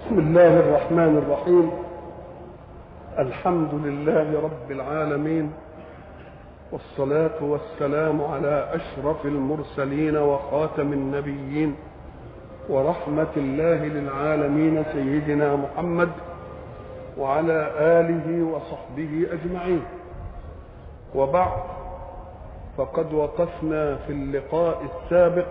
بسم الله الرحمن الرحيم الحمد لله رب العالمين والصلاة والسلام على أشرف المرسلين وخاتم النبيين ورحمة الله للعالمين سيدنا محمد وعلى آله وصحبه أجمعين وبعد فقد وقفنا في اللقاء السابق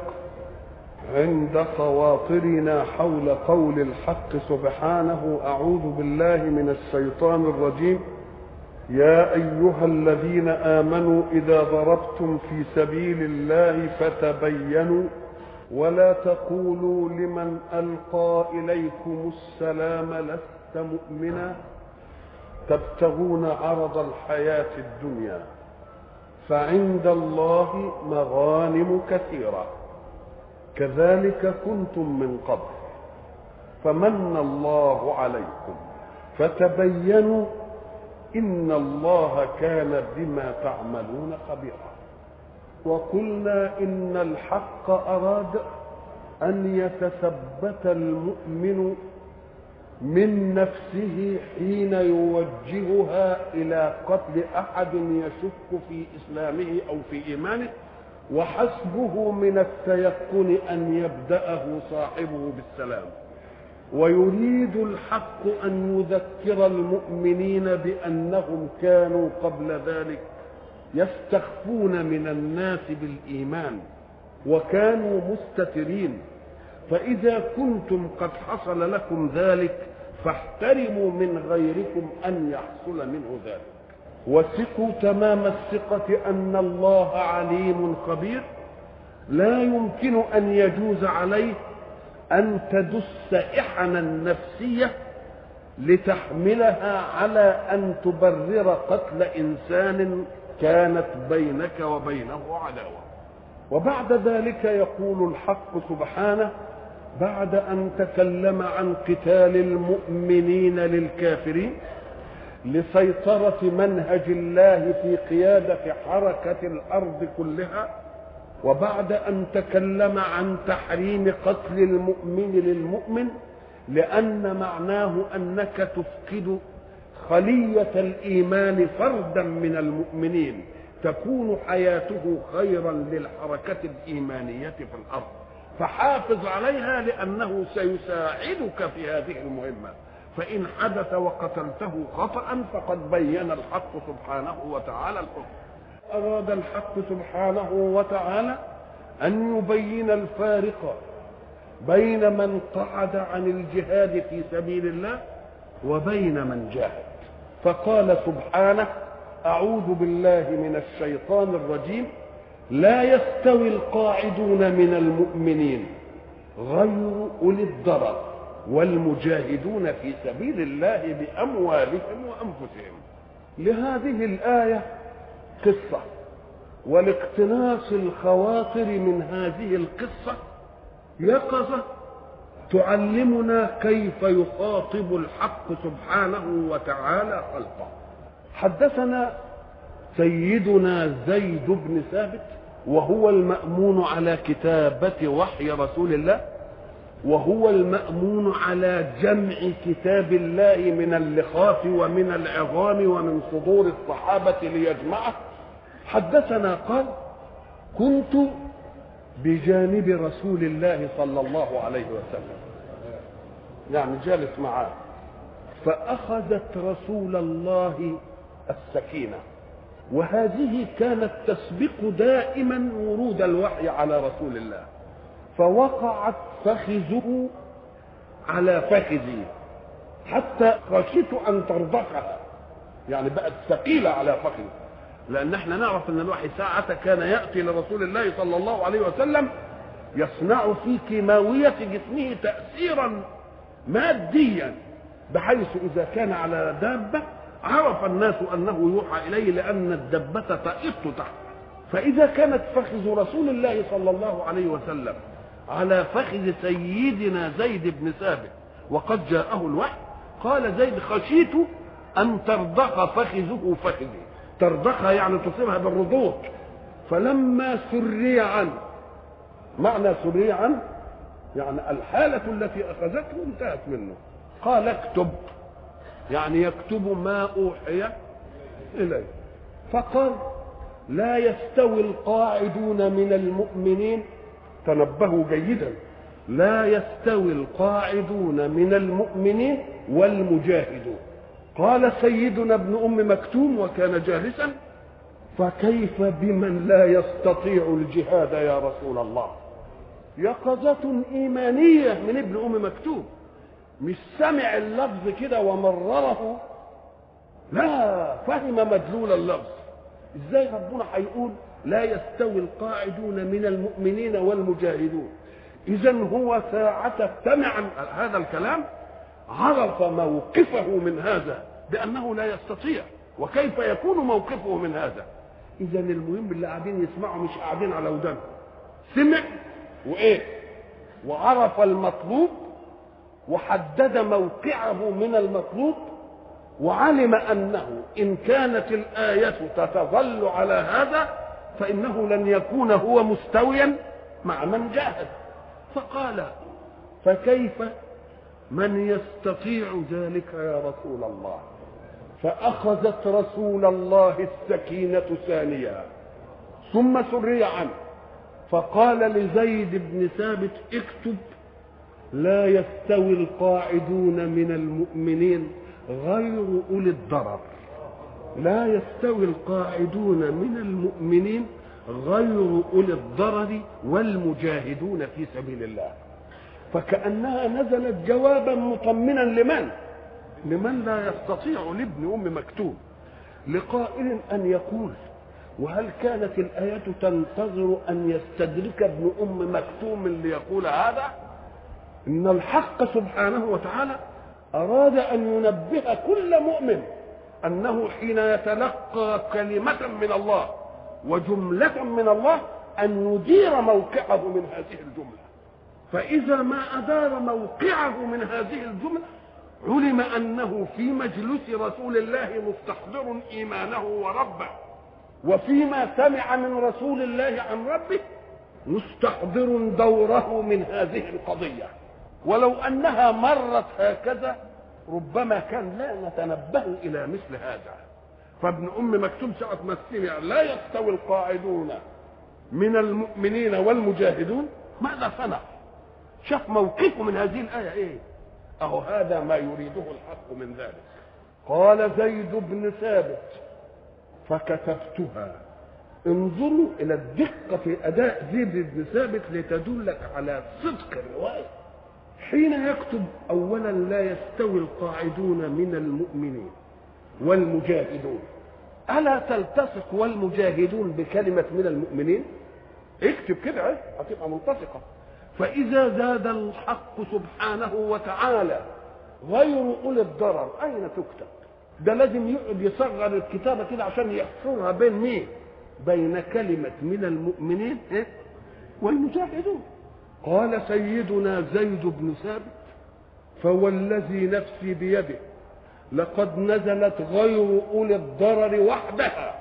عند خواطرنا حول قول الحق سبحانه اعوذ بالله من الشيطان الرجيم يا ايها الذين امنوا اذا ضربتم في سبيل الله فتبينوا ولا تقولوا لمن القى اليكم السلام لست مؤمنا تبتغون عرض الحياه الدنيا فعند الله مغانم كثيره كذلك كنتم من قبل فمن الله عليكم فتبينوا ان الله كان بما تعملون خبيرا وقلنا ان الحق اراد ان يتثبت المؤمن من نفسه حين يوجهها الى قتل احد يشك في اسلامه او في ايمانه وحسبه من التيقن ان يبداه صاحبه بالسلام ويريد الحق ان يذكر المؤمنين بانهم كانوا قبل ذلك يستخفون من الناس بالايمان وكانوا مستترين فاذا كنتم قد حصل لكم ذلك فاحترموا من غيركم ان يحصل منه ذلك وثقوا تمام الثقة أن الله عليم خبير لا يمكن أن يجوز عليه أن تدس إحنا النفسية لتحملها على أن تبرر قتل إنسان كانت بينك وبينه عداوة وبعد ذلك يقول الحق سبحانه بعد أن تكلم عن قتال المؤمنين للكافرين لسيطرة منهج الله في قيادة حركة الأرض كلها وبعد أن تكلم عن تحريم قتل المؤمن للمؤمن لأن معناه أنك تفقد خلية الإيمان فردا من المؤمنين تكون حياته خيرا للحركة الإيمانية في الأرض فحافظ عليها لأنه سيساعدك في هذه المهمة فإن حدث وقتلته خطأ فقد بين الحق سبحانه وتعالى الحكم أراد الحق سبحانه وتعالى أن يبين الفارق بين من قعد عن الجهاد في سبيل الله وبين من جاهد فقال سبحانه أعوذ بالله من الشيطان الرجيم لا يستوي القاعدون من المؤمنين غير أولي الضرر والمجاهدون في سبيل الله باموالهم وانفسهم لهذه الايه قصه ولاقتناص الخواطر من هذه القصه يقظه تعلمنا كيف يخاطب الحق سبحانه وتعالى خلقه حدثنا سيدنا زيد بن ثابت وهو المامون على كتابه وحي رسول الله وهو المأمون على جمع كتاب الله من اللخاف ومن العظام ومن صدور الصحابة ليجمعه حدثنا قال كنت بجانب رسول الله صلى الله عليه وسلم يعني جالس معاه فأخذت رسول الله السكينة وهذه كانت تسبق دائما ورود الوحي على رسول الله فوقعت فخذه على فخذي حتى خشيت ان ترضخها يعني بقت ثقيله على فخذي لان احنا نعرف ان الوحي ساعة كان ياتي لرسول الله صلى الله عليه وسلم يصنع في كيماوية جسمه تأثيرا ماديا بحيث إذا كان على دابة عرف الناس أنه يوحى إليه لأن الدبة تئط تحت فإذا كانت فخذ رسول الله صلى الله عليه وسلم على فخذ سيدنا زيد بن ثابت وقد جاءه الوحي قال زيد خشيت أن ترضخ فخذه فخذي ترضخها يعني تصيبها بالرضوخ فلما سري عنه معنى سري عنه يعني الحالة التي أخذته انتهت منه قال اكتب يعني يكتب ما أوحي إليه فقال لا يستوي القاعدون من المؤمنين تنبهوا جيدا لا يستوي القاعدون من المؤمنين والمجاهدون قال سيدنا ابن ام مكتوم وكان جالسا فكيف بمن لا يستطيع الجهاد يا رسول الله يقظة إيمانية من ابن أم مكتوم مش سمع اللفظ كده ومرره لا فهم مدلول اللفظ ازاي ربنا هيقول لا يستوي القاعدون من المؤمنين والمجاهدون اذا هو ساعة سمع هذا الكلام عرف موقفه من هذا بانه لا يستطيع وكيف يكون موقفه من هذا اذا المهم اللي قاعدين يسمعوا مش قاعدين على ودانهم سمع وايه وعرف المطلوب وحدد موقعه من المطلوب وعلم انه ان كانت الايه تتظل على هذا فانه لن يكون هو مستويا مع من جاهد فقال فكيف من يستطيع ذلك يا رسول الله فاخذت رسول الله السكينه ثانيا ثم سري عنه فقال لزيد بن ثابت اكتب لا يستوي القاعدون من المؤمنين غير اولي الضرر لا يستوي القاعدون من المؤمنين غير اولي الضرر والمجاهدون في سبيل الله فكانها نزلت جوابا مطمنا لمن لمن لا يستطيع لابن ام مكتوم لقائل ان يقول وهل كانت الآية تنتظر أن يستدرك ابن أم مكتوم ليقول هذا إن الحق سبحانه وتعالى أراد أن ينبه كل مؤمن أنه حين يتلقى كلمة من الله وجملة من الله أن يدير موقعه من هذه الجملة فإذا ما أدار موقعه من هذه الجملة علم أنه في مجلس رسول الله مستحضر إيمانه وربه وفيما سمع من رسول الله عن ربه مستحضر دوره من هذه القضية ولو أنها مرت هكذا ربما كان لا نتنبه إلى مثل هذا فابن أم مكتوم ساعة ما سمع لا يستوي القاعدون من المؤمنين والمجاهدون ماذا صنع؟ شاف موقفه من هذه الآية إيه؟ أهو هذا ما يريده الحق من ذلك قال زيد بن ثابت فكتبتها انظروا الى الدقه في اداء زيد بن ثابت لتدلك على صدق الروايه حين يكتب اولا لا يستوي القاعدون من المؤمنين والمجاهدون الا تلتصق والمجاهدون بكلمه من المؤمنين اكتب كده اهي هتبقى ملتصقه فاذا زاد الحق سبحانه وتعالى غير اولي الضرر اين تكتب ده لازم يقعد يصغر الكتابة كده عشان يحصرها بين مين؟ بين كلمة من المؤمنين إيه؟ والمجاهدون قال سيدنا زيد بن ثابت فوالذي نفسي بيده لقد نزلت غير أولي الضرر وحدها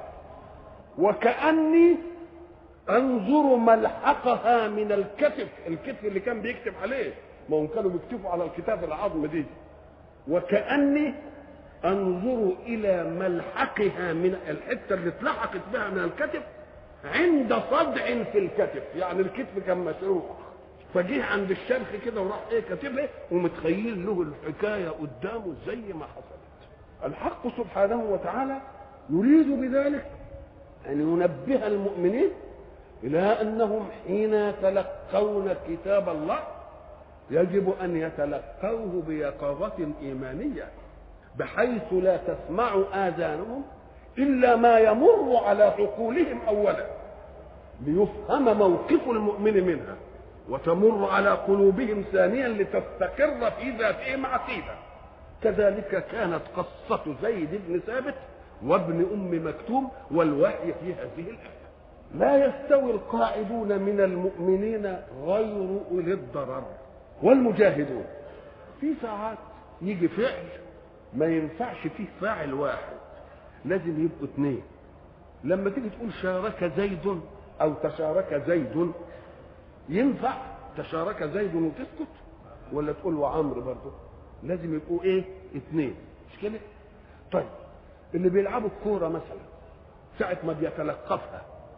وكأني أنظر ملحقها من الكتف الكتف اللي كان بيكتب عليه ما هم كانوا بيكتبوا على الكتاب العظم دي وكأني انظر الى ملحقها من الحته اللي اتلحقت بها من الكتف عند صدع في الكتف يعني الكتف كان مشروع فجه عند الشرخ كده وراح ايه كاتب ايه ومتخيل له الحكايه قدامه زي ما حصلت الحق سبحانه وتعالى يريد بذلك ان ينبه المؤمنين الى انهم حين يتلقون كتاب الله يجب ان يتلقوه بيقظه ايمانيه بحيث لا تسمع آذانهم إلا ما يمر على عقولهم أولا ليفهم موقف المؤمن منها وتمر على قلوبهم ثانيا لتستقر في ذاتهم عقيدة كذلك كانت قصة زيد بن ثابت وابن أم مكتوم والوحي في هذه الآية لا يستوي القاعدون من المؤمنين غير أولي الضرر والمجاهدون في ساعات يجي فعل ما ينفعش فيه فاعل واحد لازم يبقوا اثنين لما تيجي تقول شارك زيد او تشارك زيد ينفع تشارك زيد وتسكت ولا تقول وعمرو برضه لازم يبقوا ايه اثنين مش كده طيب اللي بيلعبوا الكوره مثلا ساعه ما بيتلقفها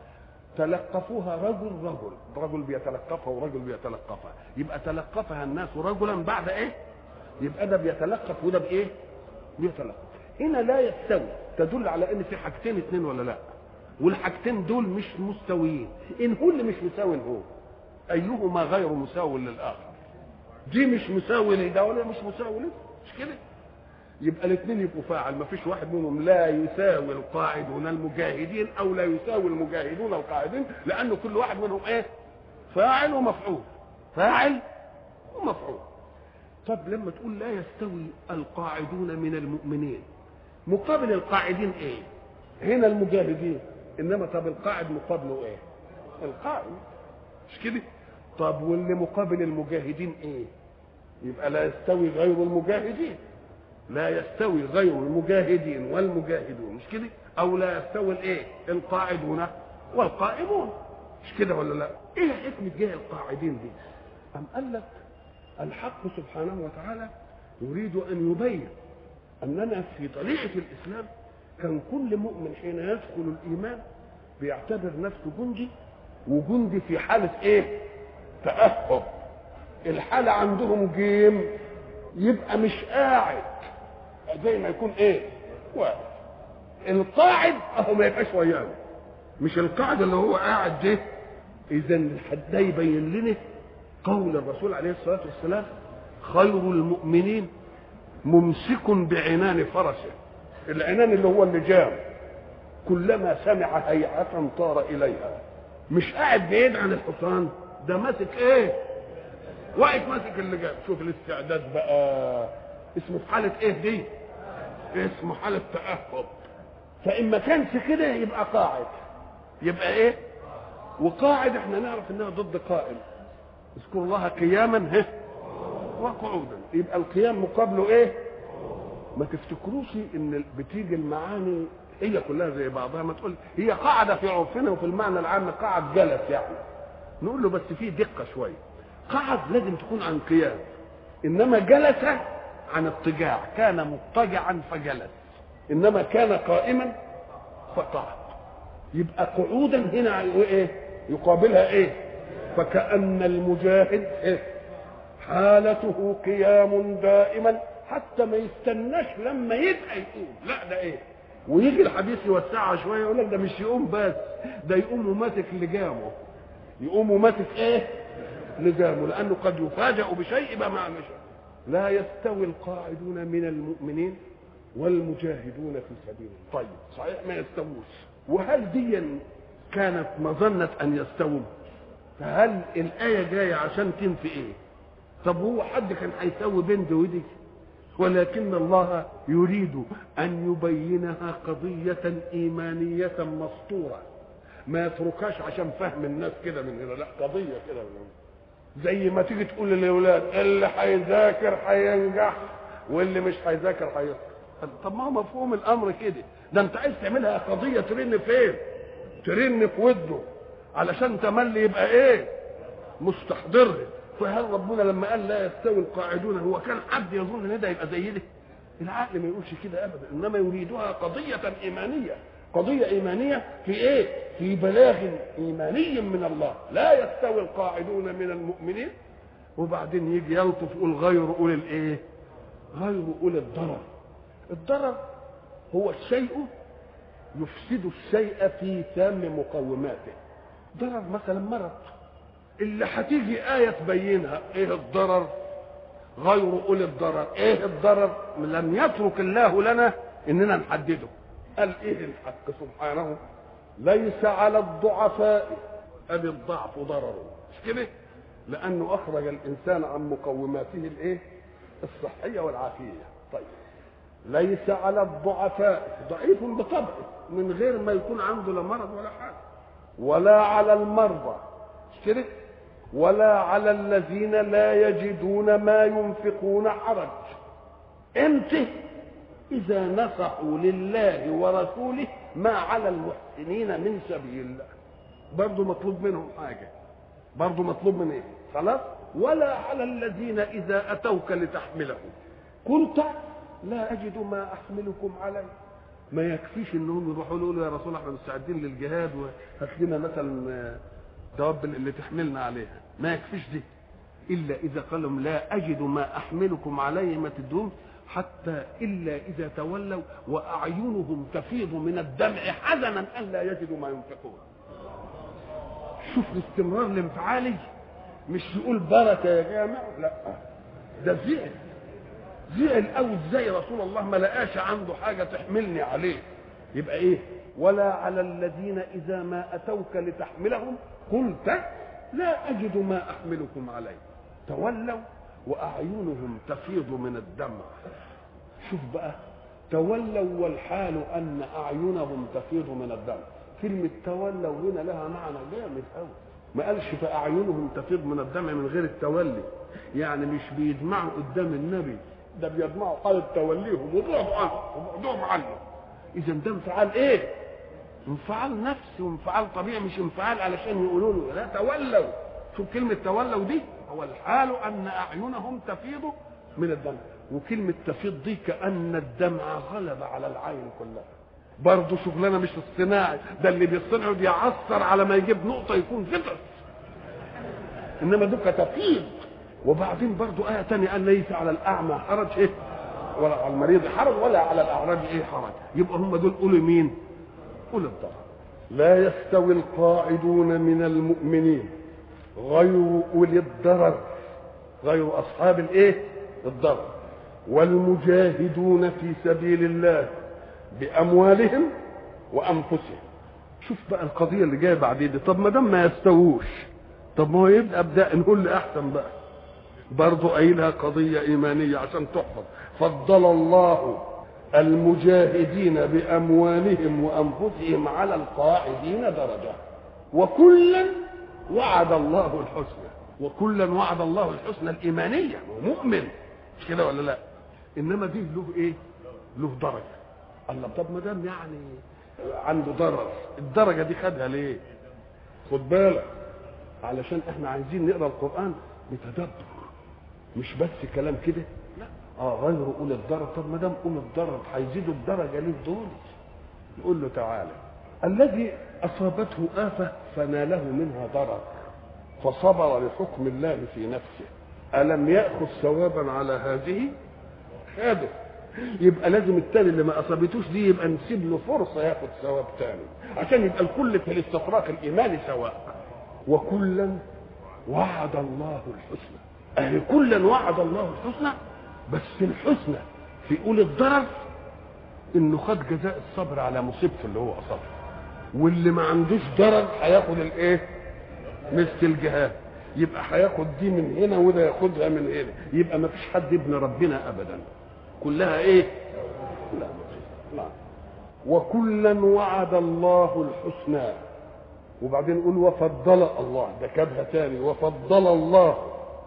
تلقفوها رجل رجل رجل بيتلقفها ورجل بيتلقفها يبقى تلقفها الناس رجلا بعد ايه يبقى ده بيتلقف وده بايه بيتلقف هنا لا يستوي تدل على ان في حاجتين اتنين ولا لا والحاجتين دول مش مستويين ان هو اللي مش مساوي هو ايهما غير مساو للاخر دي مش مساوي لده ولا مش مساوي لده مش كده يبقى الاثنين يبقوا فاعل ما فيش واحد منهم لا يساوي القاعدون المجاهدين او لا يساوي المجاهدون القاعدين لان كل واحد منهم ايه فاعل ومفعول فاعل ومفعول طب لما تقول لا يستوي القاعدون من المؤمنين مقابل القاعدين ايه هنا المجاهدين انما طب القاعد مقابله ايه القاعد مش كده طب واللي مقابل المجاهدين ايه يبقى لا يستوي غير المجاهدين لا يستوي غير المجاهدين والمجاهدون مش كده او لا يستوي الايه القاعدون والقائمون مش كده ولا لا ايه حكمه جه القاعدين دي ام قال لك الحق سبحانه وتعالى يريد ان يبين اننا في طريقه الاسلام كان كل مؤمن حين يدخل الايمان بيعتبر نفسه جندي وجندي في حاله ايه تاهب الحاله عندهم جيم يبقى مش قاعد زي ما يكون ايه واقف القاعد اهو ما يبقاش وياه مش القاعد اللي هو قاعد ده اذا ده يبين لنا قول الرسول عليه الصلاه والسلام خير المؤمنين ممسك بعنان فرسه العنان اللي هو اللجام كلما سمع هيعة طار إليها مش قاعد بعيد عن الحصان ده ماسك ايه واقف ماسك اللجام شوف الاستعداد بقى اسمه في حالة ايه دي اسمه حالة تأهب فإن ما كانش كده يبقى قاعد يبقى ايه وقاعد احنا نعرف انها ضد قائم اذكروا الله قياما هه وقعودا يبقى القيام مقابله ايه ما تفتكروش ان بتيجي المعاني هي كلها زي بعضها ما تقول هي قاعده في عرفنا وفي المعنى العام قاعد جلس يعني نقول له بس في دقه شويه قعد لازم تكون عن قيام انما جلس عن اضطجاع كان مضطجعا فجلس انما كان قائما فقعد يبقى قعودا هنا ايه يقابلها ايه فكأن المجاهد إيه؟ حالته قيام دائما حتى ما يستناش لما يبقى يقوم لا ده ايه ويجي الحديث يوسعها شويه يقول لك ده مش يقوم بس ده يقوم وماسك لجامه يقوم وماسك ايه لجامه لانه قد يفاجأ بشيء يبقى ما عملش لا يستوي القاعدون من المؤمنين والمجاهدون في سبيل الله طيب صحيح ما يستووش وهل دي كانت مظنة أن يستووا فهل الآية جاية عشان تنفي إيه طب هو حد كان هيسوي بين دي ودي ولكن الله يريد أن يبينها قضية إيمانية مسطورة ما يتركهاش عشان فهم الناس كده من هنا لا قضية كده من هنا زي ما تيجي تقول للأولاد اللي هيذاكر هينجح واللي مش هيذاكر هيسقط طب ما هو مفهوم الأمر كده ده أنت عايز تعملها قضية ترن فين؟ ترن في وده علشان تملي يبقى ايه مستحضر فهل ربنا لما قال لا يستوي القاعدون هو كان حد يظن ان ده يبقى زي ده العقل ما يقولش كده ابدا انما يريدها قضيه ايمانيه قضيه ايمانيه في ايه في بلاغ ايماني من الله لا يستوي القاعدون من المؤمنين وبعدين يجي يلطف يقول غير اولي الايه غير اولي الضرر الضرر هو الشيء يفسد الشيء في تام مقوماته ضرر مثلا مرض اللي هتيجي آية تبينها ايه الضرر غير أولي الضرر ايه الضرر لم يترك الله لنا اننا نحدده قال ايه الحق سبحانه ليس على الضعفاء ابي الضعف ضرر مش كده لانه اخرج الانسان عن مقوماته الايه الصحيه والعافيه طيب ليس على الضعفاء ضعيف بطبعه من غير ما يكون عنده لا مرض ولا حاجه ولا على المرضى مش كده ولا على الذين لا يجدون ما ينفقون حرج امتى اذا نصحوا لله ورسوله ما على المحسنين من سبيل الله برضه مطلوب منهم حاجه برضه مطلوب من ايه خلاص ولا على الذين اذا اتوك لتحملهم قلت لا اجد ما احملكم عليه ما يكفيش انهم يروحوا له يقولوا يا رسول الله احنا مستعدين للجهاد وهات لنا مثلا دواب اللي تحملنا عليها ما يكفيش دي الا اذا قال لهم لا اجد ما احملكم عليه ما تدوم حتى الا اذا تولوا واعينهم تفيض من الدمع حزنا الا يجدوا ما ينفقون شوف الاستمرار الانفعالي مش يقول بركه يا جامع لا ده زعل زعل قوي ازاي رسول الله ما لقاش عنده حاجه تحملني عليه يبقى ايه ولا على الذين اذا ما اتوك لتحملهم قلت لا اجد ما احملكم عليه تولوا واعينهم تفيض من الدمع شوف بقى تولوا والحال ان اعينهم تفيض من الدمع كلمه تولوا هنا لها معنى جامد قوي ما قالش فاعينهم تفيض من الدمع من غير التولي يعني مش بيدمعوا قدام النبي ده بيدمعوا حاله توليهم وبعدوا عنه وبعدهم عنه اذا ده انفعال ايه انفعال نفسي وانفعال طبيعي مش انفعال علشان يقولوا له لا تولوا شوف كلمه تولوا دي هو الحال ان اعينهم تفيض من الدمع وكلمه تفيض دي كان الدمع غلب على العين كلها برضه شغلانه مش اصطناعي ده اللي بيصطنعه بيعثر على ما يجيب نقطه يكون فطر انما دوك تفيض وبعدين برضه آية تانية قال ليس على الأعمى حرج إيه؟ ولا على المريض حرج ولا على الأعرج إيه حرج؟ يبقى هم دول أولي مين؟ أولي الضرر. لا يستوي القاعدون من المؤمنين غير أولي الضرر غير أصحاب الإيه؟ الضرر والمجاهدون في سبيل الله بأموالهم وأنفسهم. شوف بقى القضية اللي جاية بعدين دي، طب ما دام ما يستووش طب ما هو يبقى ابدا نقول لي احسن بقى برضه قايلها قضيه ايمانيه عشان تحفظ فضل الله المجاهدين باموالهم وانفسهم على القاعدين درجه وكلا وعد الله الحسنى وكلا وعد الله الحسنى الايمانيه ومؤمن مش كده ولا لا انما دي له ايه له درجه الله طب ما دام يعني عنده ضرر الدرجه دي خدها ليه خد بالك علشان احنا عايزين نقرا القران بتدبر مش بس كلام كده لا اه غير اولي الضرر طب ما دام اولي الضرر هيزيدوا الدرجه ليه دول نقول له تعالى الذي اصابته افه فناله منها ضرر فصبر لحكم الله في نفسه الم ياخذ ثوابا على هذه خاده يبقى لازم التاني اللي ما اصابتوش دي يبقى نسيب له فرصه ياخد ثواب تاني عشان يبقى الكل في الاستطراق الايماني سواء وكلا وعد الله الحسنى أهل كلا وعد الله الحسنى بس الحسنى في أولي الضرر إنه خد جزاء الصبر على مصيبته اللي هو أصابها واللي ما عندوش ضرر هياخد الإيه؟ مثل الجهاد يبقى هياخد دي من هنا وده ياخدها من هنا يبقى ما فيش حد ابن ربنا أبدا كلها إيه؟ لا لا وكلا وعد الله الحسنى وبعدين يقول وفضل الله ده كتبها تاني وفضل الله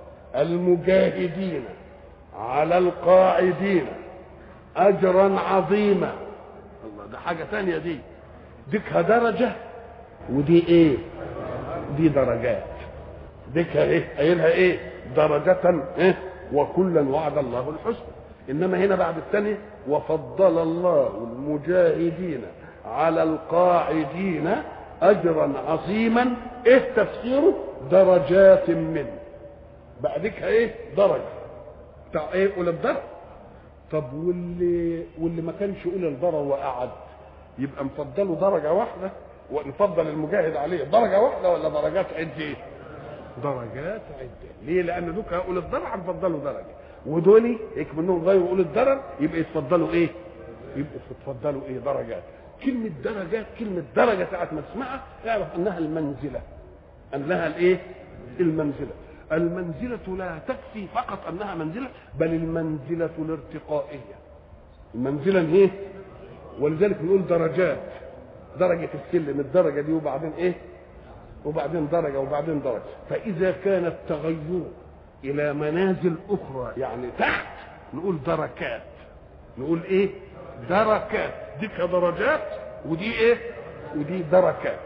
المجاهدين على القاعدين اجرا عظيما الله ده حاجه تانية دي ديكها درجه ودي ايه دي درجات ديكها ايه قايلها ايه درجة ايه وكلا وعد الله الحسنى انما هنا بعد الثانية وفضل الله المجاهدين على القاعدين اجرا عظيما ايه تفسيره درجات منه بعدك ايه درجه بتاع ايه اولى الضرر طب واللي واللي ما كانش اولى الضرر وقعد يبقى نفضله درجه واحده ونفضل المجاهد عليه درجه واحده ولا درجات عده درجات عده ليه لان دوك اولى الضرر هنفضله درجه ودول هيك منهم غير اولى الضرر يبقى يتفضلوا ايه يبقوا يتفضلوا ايه درجات كلمة درجات كلمة درجة ساعة ما تسمعها اعرف انها المنزلة انها الايه؟ المنزلة المنزلة لا تكفي فقط انها منزلة بل المنزلة الارتقائية المنزلة ايه؟ ولذلك نقول درجات درجة السلم الدرجة دي وبعدين ايه؟ وبعدين درجة وبعدين درجة فإذا كان التغير إلى منازل أخرى يعني تحت نقول دركات نقول إيه؟ دركات دي كدرجات ودي إيه؟ ودي دركات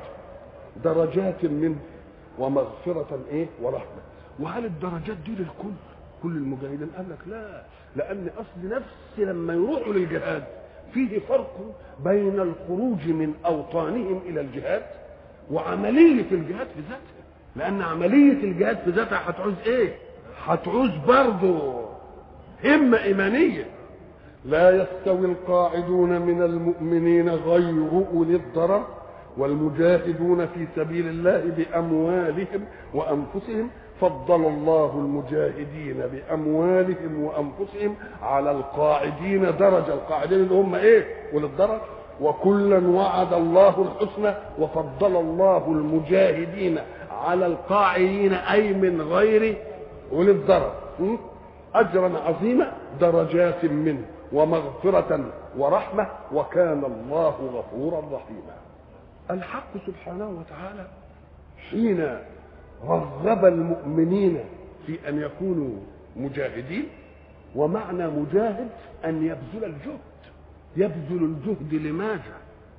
درجات منه ومغفرة إيه؟ ورحمة وهل الدرجات دي للكل؟ كل المجاهدين قال لك لا لان اصل نفس لما يروحوا للجهاد فيه فرق بين الخروج من اوطانهم الى الجهاد وعمليه الجهاد في ذاتها لان عمليه الجهاد في ذاتها هتعوز ايه هتعوز برضه همه ايمانيه لا يستوي القاعدون من المؤمنين غير اولي الضرر والمجاهدون في سبيل الله باموالهم وانفسهم فضل الله المجاهدين باموالهم وانفسهم على القاعدين درجه القاعدين اللي هم ايه اولي الضرر وكلا وعد الله الحسنى وفضل الله المجاهدين على القاعدين اي من غير اولي الضرر اجرا عظيما درجات منه ومغفره ورحمه وكان الله غفورا رحيما الحق سبحانه وتعالى حين رغب المؤمنين في ان يكونوا مجاهدين ومعنى مجاهد ان يبذل الجهد يبذل الجهد لماذا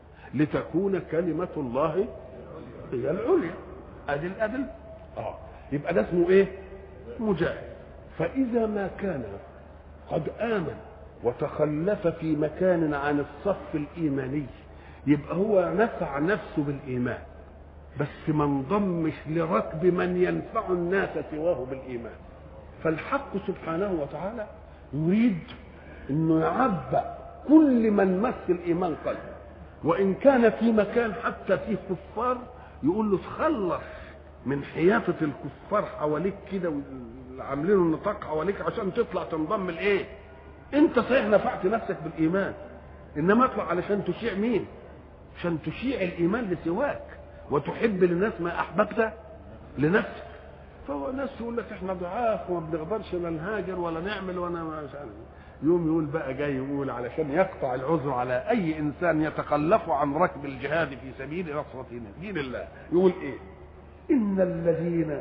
لتكون كلمة الله هي العليا ادي الادل اه يبقى ده اسمه ايه مجاهد فاذا ما كان قد امن وتخلف في مكان عن الصف الايماني يبقى هو نفع نفسه بالايمان بس ما انضمش لركب من ينفع الناس سواه بالايمان فالحق سبحانه وتعالى يريد انه يعبأ كل من مس الايمان قلبه وان كان في مكان حتى فيه كفار يقول له تخلص من حيافه الكفار حواليك كده عاملين النطاق حواليك عشان تطلع تنضم لايه انت صحيح نفعت نفسك بالايمان انما اطلع علشان تشيع مين عشان تشيع الايمان لسواك وتحب للناس ما احببت لنفسك فهو ناس يقول لك احنا ضعاف وما بنقدرش لا نهاجر ولا نعمل وانا مش عارف يوم يقول بقى جاي يقول علشان يقطع العذر على اي انسان يتخلف عن ركب الجهاد في سبيل نصرة دين الله يقول ايه ان الذين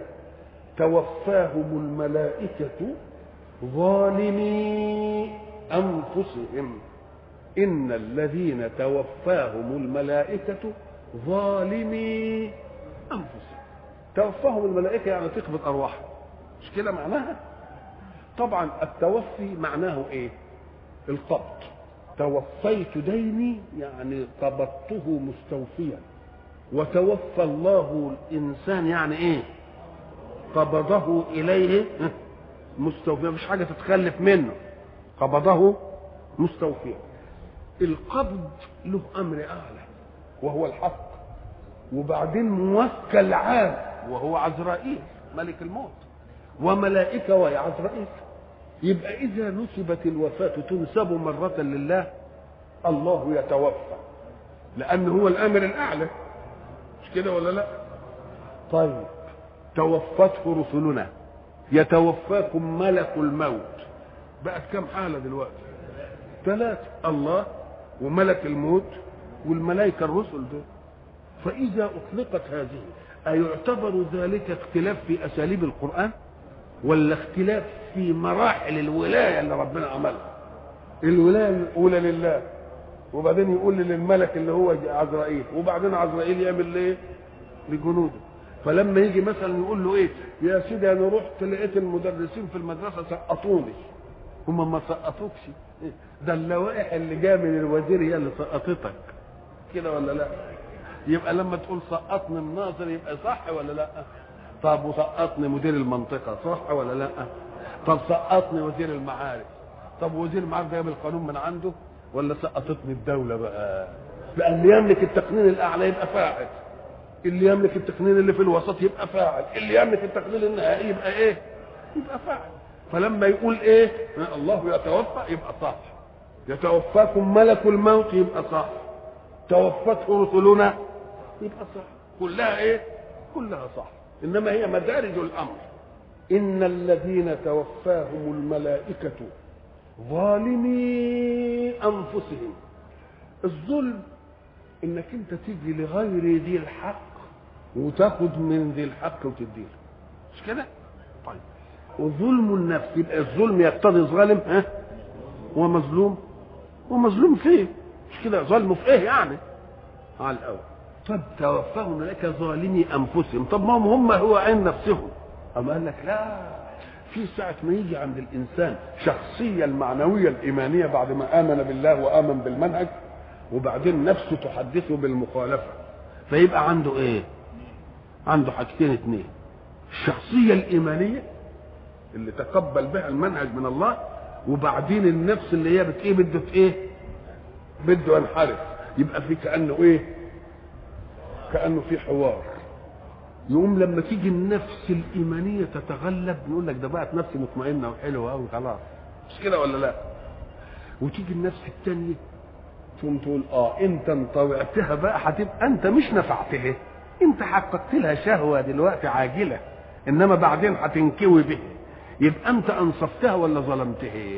توفاهم الملائكة ظالمي انفسهم ان الذين توفاهم الملائكة ظالمي انفسهم توفاهم الملائكة يعني تقبض ارواحهم مش كده معناها طبعا التوفي معناه ايه القبض توفيت ديني يعني قبضته مستوفيا وتوفى الله الانسان يعني ايه قبضه اليه مستوفيا مفيش حاجه تتخلف منه قبضه مستوفيا القبض له امر اعلى وهو الحق وبعدين موكل عام وهو عزرائيل ملك الموت وملائكة وهي عزرائيل يبقى إذا نسبت الوفاة تنسب مرة لله الله يتوفى لأن هو الأمر الأعلى مش كده ولا لا؟ طيب توفته رسلنا يتوفاكم ملك الموت بقت كم حالة دلوقتي؟ ثلاثة الله وملك الموت والملائكة الرسل دول فإذا أطلقت هذه أيعتبر ذلك اختلاف في أساليب القرآن؟ ولا اختلاف في مراحل الولايه اللي ربنا عملها الولايه الاولى لله وبعدين يقول للملك اللي هو عزرائيل وبعدين عزرائيل يعمل ليه لجنوده فلما يجي مثلا يقول له ايه يا سيدي انا رحت لقيت المدرسين في المدرسه سقطوني هم ما سقطوكش ده اللوائح اللي جايه من الوزير هي اللي سقطتك كده ولا لا يبقى لما تقول سقطني الناظر يبقى صح ولا لا طب وسقطني مدير المنطقة صح ولا لا طب سقطني وزير المعارف طب وزير المعارف ده جاب القانون من عنده ولا سقطتني الدولة بقى لأن اللي يملك التقنين الأعلى يبقى فاعل اللي يملك التقنين اللي في الوسط يبقى فاعل اللي يملك التقنين النهائي يبقى ايه يبقى فاعل فلما يقول ايه الله يتوفى يبقى صح يتوفاكم ملك الموت يبقى صح توفته رسلنا يبقى صح كلها ايه كلها صح انما هي مدارج الامر ان الذين توفاهم الملائكه ظالمي انفسهم الظلم انك انت تيجي لغير ذي الحق وتاخد من ذي الحق وتديه مش كده طيب وظلم النفس يبقى الظلم يقتضي ظالم ها ومظلوم ومظلوم فيه مش كده ظلمه في ايه يعني على الاول طب توفاهم الملائكه ظالمي انفسهم طب ما هم هم هو عين نفسهم اما قال لك لا في ساعة ما يجي عند الإنسان شخصية المعنوية الإيمانية بعد ما آمن بالله وآمن بالمنهج وبعدين نفسه تحدثه بالمخالفة فيبقى عنده إيه؟ عنده حاجتين اتنين الشخصية الإيمانية اللي تقبل بها المنهج من الله وبعدين النفس اللي هي بت ايه بده في ايه؟ بده ينحرف يبقى في كأنه ايه؟ كأنه في حوار يقوم لما تيجي النفس الإيمانية تتغلب نقول لك ده بقت نفس مطمئنة وحلوة قوي خلاص مش كده ولا لا؟ وتيجي النفس الثانية تقوم تقول اه انت انطوعتها بقى هتبقى انت مش نفعتها انت حققت لها شهوة دلوقتي عاجلة انما بعدين هتنكوي به يبقى انت انصفتها ولا ظلمتها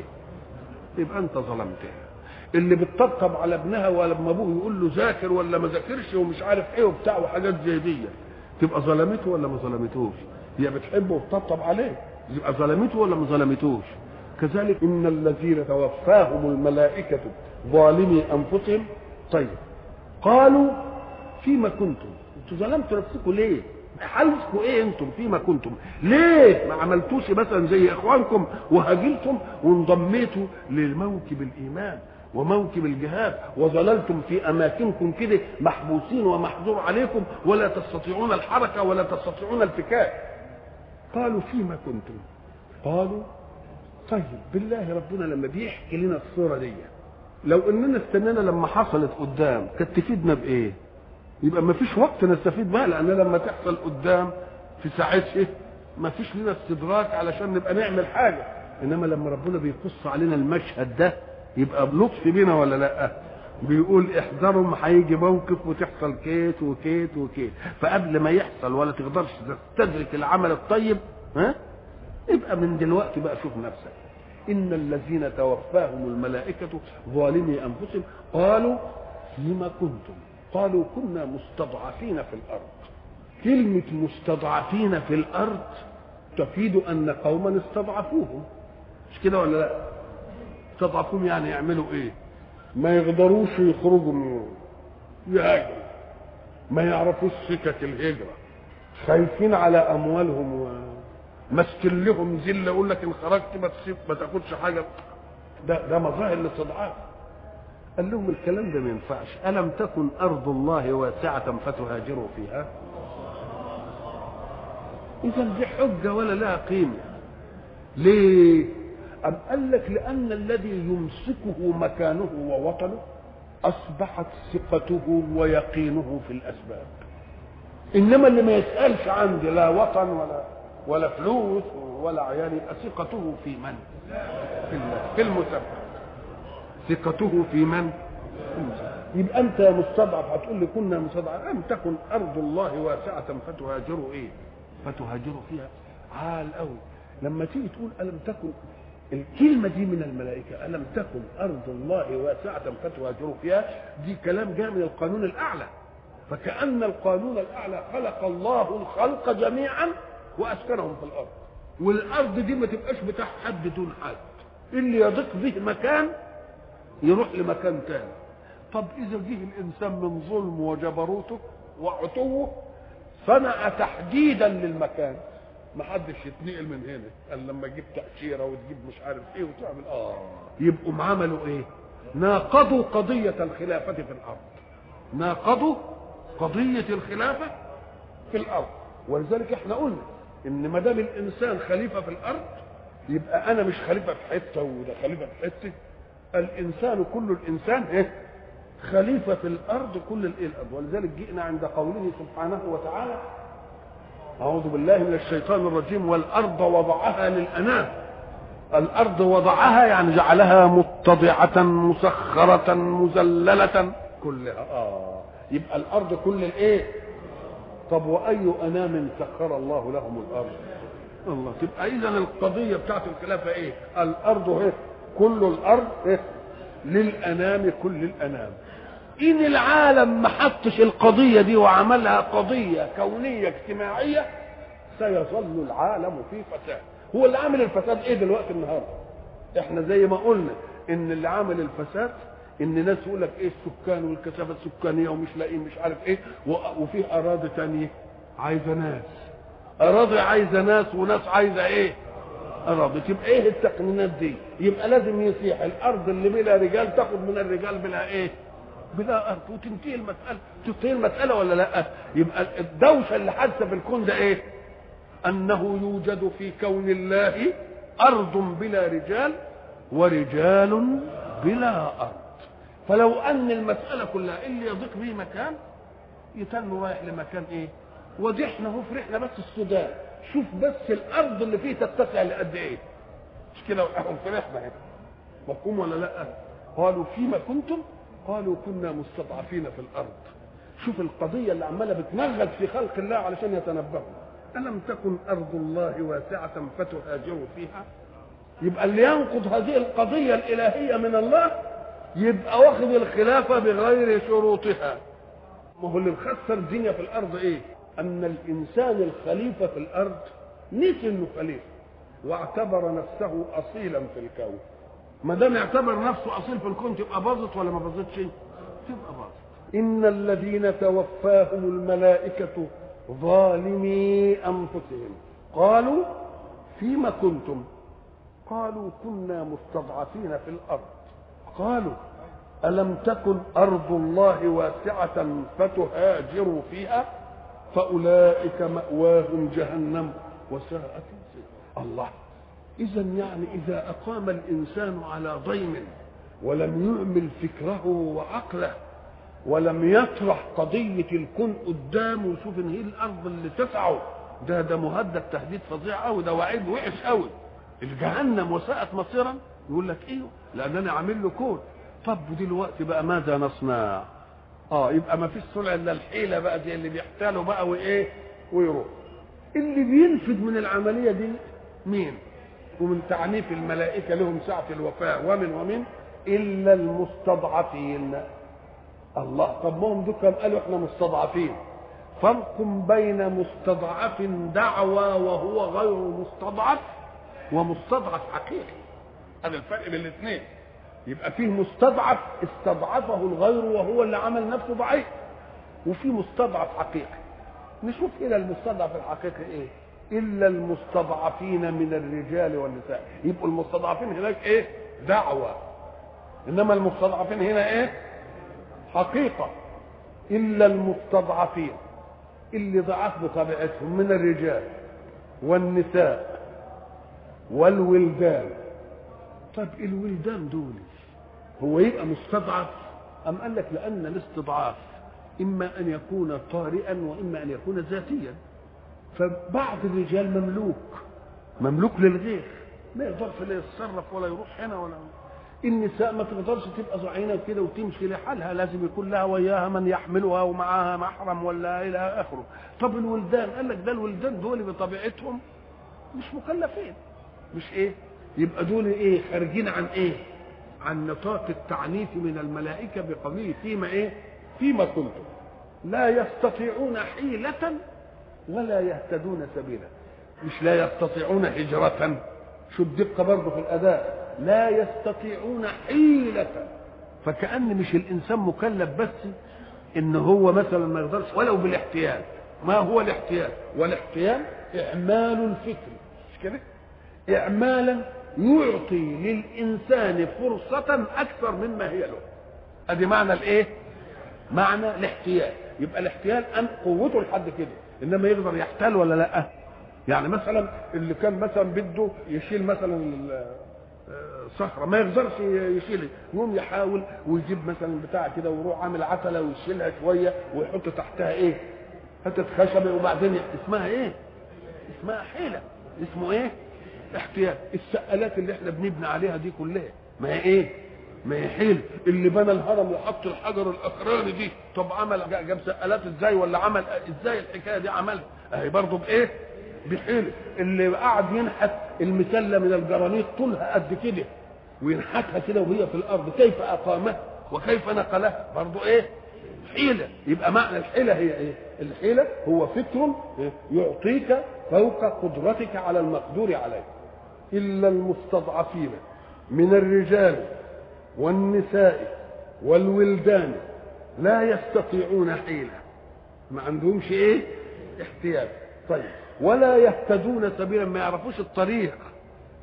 يبقى انت ظلمتها اللي بتطبطب على ابنها ولما ابوه يقول له ذاكر ولا ما ذاكرش ومش عارف ايه وبتاع وحاجات زي دي تبقى ظلمته ولا ما ظلمتوش هي بتحبه وتطبطب عليه يبقى ظلمته ولا ما ظلمتوش كذلك ان الذين توفاهم الملائكه ظالمي انفسهم طيب قالوا فيما كنتم انتوا ظلمتوا نفسكم ليه حالكم ايه انتم فيما كنتم ليه ما عملتوش مثلا زي اخوانكم وهاجلتم وانضميتوا للموكب الايمان وموكب الجهاد وظللتم في اماكنكم كده محبوسين ومحظور عليكم ولا تستطيعون الحركه ولا تستطيعون الفكاك قالوا فيما كنتم قالوا طيب بالله ربنا لما بيحكي لنا الصوره دي لو اننا استنينا لما حصلت قدام كانت تفيدنا بايه يبقى ما فيش وقت نستفيد بقى لان لما تحصل قدام في ساعتها ما فيش لنا استدراك علشان نبقى نعمل حاجه انما لما ربنا بيقص علينا المشهد ده يبقى بلطف بينا ولا لا بيقول احذروا ما هيجي موقف وتحصل كيت وكيت وكيت فقبل ما يحصل ولا تقدرش تستدرك العمل الطيب ها يبقى من دلوقتي بقى شوف نفسك ان الذين توفاهم الملائكه ظالمي انفسهم قالوا فيما كنتم قالوا كنا مستضعفين في الارض كلمه مستضعفين في الارض تفيد ان قوما استضعفوهم مش كده ولا لا استضعفوهم يعني يعملوا ايه ما يقدروش يخرجوا من يهاجروا ما يعرفوش سكك الهجره خايفين على اموالهم و... ماسكين لهم ذله يقول لك ان خرجت ما تسيب ما تاخدش حاجه ده ده مظاهر الاستضعاف قال لهم الكلام ده ما ينفعش الم تكن ارض الله واسعه فتهاجروا فيها اذا دي حجه ولا لها قيمه ليه أم قال لك لأن الذي يمسكه مكانه ووطنه أصبحت ثقته ويقينه في الأسباب إنما اللي ما يسألش عندي لا وطن ولا ولا فلوس ولا عيال يبقى ثقته في من؟ في الله في المسبب ثقته في من؟ يبقى انت مستضعف هتقول لي كنا مستضعف لم تكن ارض الله واسعه فتهاجروا ايه؟ فتهاجروا فيها عال قوي لما تيجي تقول الم تكن الكلمه دي من الملائكه الم تكن ارض الله واسعه فتهاجروا فيها دي كلام جاء من القانون الاعلى فكأن القانون الأعلى خلق الله الخلق جميعا وأسكنهم في الأرض والأرض دي ما تبقاش بتاع حد دون حد اللي يضيق به مكان يروح لمكان تاني طب إذا جه الإنسان من ظلم وجبروته وعتوه صنع تحديدا للمكان ما حدش يتنقل من هنا قال لما تجيب تأشيرة وتجيب مش عارف ايه وتعمل اه يبقوا عملوا ايه ناقضوا قضية الخلافة في الأرض ناقضوا قضية الخلافة في الأرض ولذلك احنا قلنا إن ما دام الإنسان خليفة في الأرض يبقى أنا مش خليفة في حتة وده خليفة في حتة الإنسان كل الإنسان إيه؟ خليفة في الأرض كل الإيه الأرض ولذلك جئنا عند قوله سبحانه وتعالى أعوذ بالله من الشيطان الرجيم والأرض وضعها للأنام الأرض وضعها يعني جعلها متضعة مسخرة مذللة كلها آه يبقى الارض كل الايه طب واي انام سخر الله لهم الارض الله تبقى اذا القضيه بتاعت الخلافه ايه الارض ايه كل الارض ايه للانام كل الانام ان العالم ما حطش القضيه دي وعملها قضيه كونيه اجتماعيه سيظل العالم في فساد هو اللي عامل الفساد ايه دلوقتي النهارده احنا زي ما قلنا ان اللي عامل الفساد ان ناس يقول لك ايه السكان والكثافه السكانيه ومش لاقيين مش عارف ايه وفي اراضي تانية عايزه ناس اراضي عايزه ناس وناس عايزه ايه أرادت يبقى إيه التقنينات دي يبقى لازم يصيح الأرض اللي بلا رجال تاخد من الرجال بلا إيه بلا أرض وتنتهي المسألة تنتهي المسألة ولا لا يبقى الدوشة اللي حادثة في الكون ده إيه أنه يوجد في كون الله أرض بلا رجال ورجال بلا أرض فلو أن المسألة كلها اللي يضيق به مكان يتن رايح لمكان إيه ودي احنا هو فرحنا بس السودان شوف بس الأرض اللي فيه تتسع لقد إيه مش كده وإحنا فرحنا هنا مفهوم ولا لا قالوا فيما كنتم قالوا كنا مستضعفين في الأرض شوف القضية اللي عمالة بتنغد في خلق الله علشان يتنبهوا ألم تكن أرض الله واسعة فتهاجروا فيها يبقى اللي ينقض هذه القضية الإلهية من الله يبقى واخد الخلافة بغير شروطها ما هو اللي مخسر الدنيا في الأرض إيه أن الإنسان الخليفة في الأرض نسي إنه خليفة واعتبر نفسه أصيلا في الكون ما دام يعتبر نفسه أصيل في الكون تبقى باظت ولا ما باظتش؟ تبقى باظت إن الذين توفاهم الملائكة ظالمي أنفسهم قالوا فيما كنتم قالوا كنا مستضعفين في الأرض قالوا ألم تكن أرض الله واسعة فتهاجروا فيها فأولئك مأواهم جهنم وساءت الله إذا يعني إذا أقام الإنسان على ضيم ولم يعمل فكره وعقله ولم يطرح قضية الكون قدامه ويشوف إن هي الأرض اللي تسعه ده ده مهدد تهديد فظيع قوي ده وعيد وحش قوي الجهنم وساءت مصيرا يقول لك ايوه لان انا عامل له كون طب ودلوقتي بقى ماذا نصنع اه يبقى ما فيش صنع الا الحيله بقى دي اللي بيحتالوا بقى وايه ويروح اللي بينفذ من العمليه دي مين ومن تعنيف الملائكه لهم سعه الوفاء ومن ومن الا المستضعفين الله طب ما هم دول كانوا قالوا احنا مستضعفين فرق بين مستضعف دعوى وهو غير مستضعف ومستضعف حقيقي هذا الفرق بين الاثنين يبقى فيه مستضعف استضعفه الغير وهو اللي عمل نفسه ضعيف وفي مستضعف حقيقي نشوف الى المستضعف الحقيقي ايه الا المستضعفين من الرجال والنساء يبقوا المستضعفين هناك ايه دعوه انما المستضعفين هنا ايه حقيقه الا المستضعفين اللي ضعف بطبيعتهم من الرجال والنساء والولدان طب الولدان دول هو يبقى مستضعف أم قال لك لأن الاستضعاف إما أن يكون طارئا وإما أن يكون ذاتيا فبعض الرجال مملوك مملوك للغير ما يقدرش لا يتصرف ولا يروح هنا ولا النساء ما تقدرش تبقى زعينة كده وتمشي لحالها لازم يكون لها وياها من يحملها ومعاها محرم ولا إلى آخره طب الولدان قال لك ده الولدان دول بطبيعتهم مش مكلفين مش ايه يبقى دول ايه خارجين عن ايه عن نطاق التعنيف من الملائكه بقضيه فيما ايه فيما كنتم لا يستطيعون حيلة ولا يهتدون سبيلا مش لا يستطيعون هجرة شو الدقة برضه في الأداء لا يستطيعون حيلة فكأن مش الإنسان مكلف بس إن هو مثلا ما يقدرش ولو بالاحتيال ما هو الاحتيال والاحتيال إعمال الفكر مش كده إعمالا يعطي للإنسان فرصة أكثر مما هي له أدي معنى الإيه؟ معنى الاحتيال يبقى الاحتيال أن قوته لحد كده إنما يقدر يحتال ولا لأ؟ يعني مثلا اللي كان مثلا بده يشيل مثلا صخرة ما يقدرش يشيل يقوم يحاول ويجيب مثلا بتاع كده ويروح عامل عتلة ويشيلها شوية ويحط تحتها ايه؟ حتة خشبة وبعدين اسمها ايه؟ اسمها حيلة اسمه ايه؟ احتيال السقالات اللي احنا بنبني عليها دي كلها ما هي ايه ما هي حيل اللي بنى الهرم وحط الحجر الاخراني دي طب عمل جاب سقالات ازاي ولا عمل ازاي الحكايه دي عملها اهي برضه بايه بحيل اللي قعد ينحت المسله من الجرانيط طولها قد كده وينحتها كده وهي في الارض كيف اقامها وكيف نقلها برضه ايه حيلة يبقى معنى الحيلة هي ايه الحيلة هو فكر يعطيك فوق قدرتك على المقدور عليه إلا المستضعفين من الرجال والنساء والولدان لا يستطيعون حيلة ما عندهمش ايه احتياج طيب ولا يهتدون سبيلا ما يعرفوش الطريق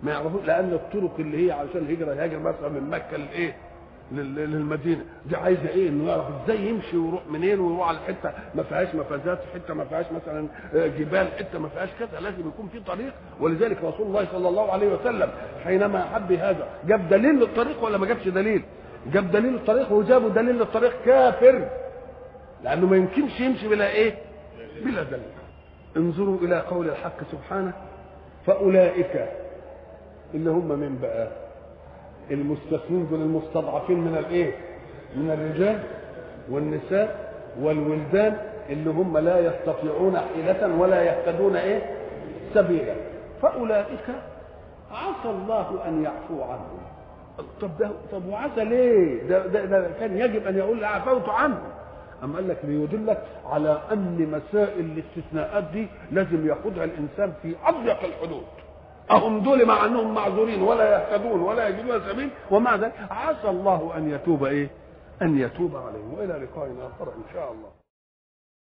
ما يعرفوش لان الطرق اللي هي علشان الهجره يهاجر مثلا من مكه لايه لل- للمدينه دي عايزه ايه انه يعرف ازاي يمشي ويروح منين ويروح على حته ما فيهاش مفازات حته ما فيهاش مثلا آه، جبال حته ما فيهاش كذا لازم يكون في طريق ولذلك رسول الله صلى الله عليه وسلم حينما حب هذا جاب دليل للطريق ولا ما جابش دليل جاب دليل للطريق وجابوا دليل للطريق كافر لانه ما يمكنش يمشي بلا ايه بلا دليل انظروا الى قول الحق سبحانه فاولئك اللي هم من بقى المستثنين دول المستضعفين من الايه من الرجال والنساء والولدان اللي هم لا يستطيعون حيلة ولا يهتدون ايه سبيلا فاولئك عسى الله ان يعفو عنهم طب ده طب وعسى ليه ده, ده, ده كان يجب ان يقول عفوت عنهم أم قال لك ليدلك على أن مسائل الاستثناءات دي لازم ياخدها الإنسان في أضيق الحدود أهم دول مع أنهم معذورين ولا يهتدون ولا يجدون سبيل ومع ذلك عسى الله أن يتوب إيه؟ أن يتوب عليهم وإلى لقاء آخر إن شاء الله